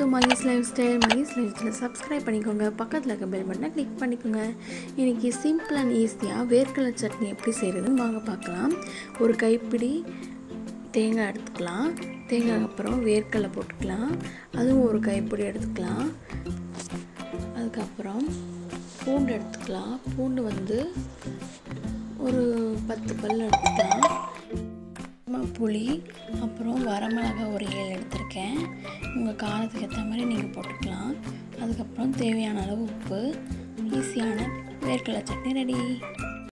Mahesh lifestyle Mahesh lifestyle subscribe பண்ணிக்கோங்க பக்கத்தில் இருக்க பெல் பட்டனை கிளிக் பண்ணிக்கோங்க இன்றைக்கி சிம்பிள் அண்ட் ஈஸியாக வேர்க்கடலை சட்னி எப்படி செய்கிறதுன்னு வாங்க பார்க்கலாம் ஒரு கைப்பிடி தேங்காய் எடுத்துக்கலாம் தேங்காய் அப்புறம் வேர்க்கடலை போட்டுக்கலாம் அதுவும் ஒரு கைப்பிடி எடுத்துக்கலாம் அதுக்கப்புறம் பூண்டு எடுத்துக்கலாம் பூண்டு வந்து ஒரு பத்து பல் எடுத்துக்கலாம் ம- புளி அப்புறம் வரமிளகாய் ஒரு ஏழு எடுத்திருக்கேன் உங்கள் காரத்துக்கு ஏற்ற மாதிரி நீங்கள் போட்டுக்கலாம் அதுக்கப்புறம் தேவையான அளவு உப்பு ஈஸியான வேர்க்கடலை சட்னி ரெடி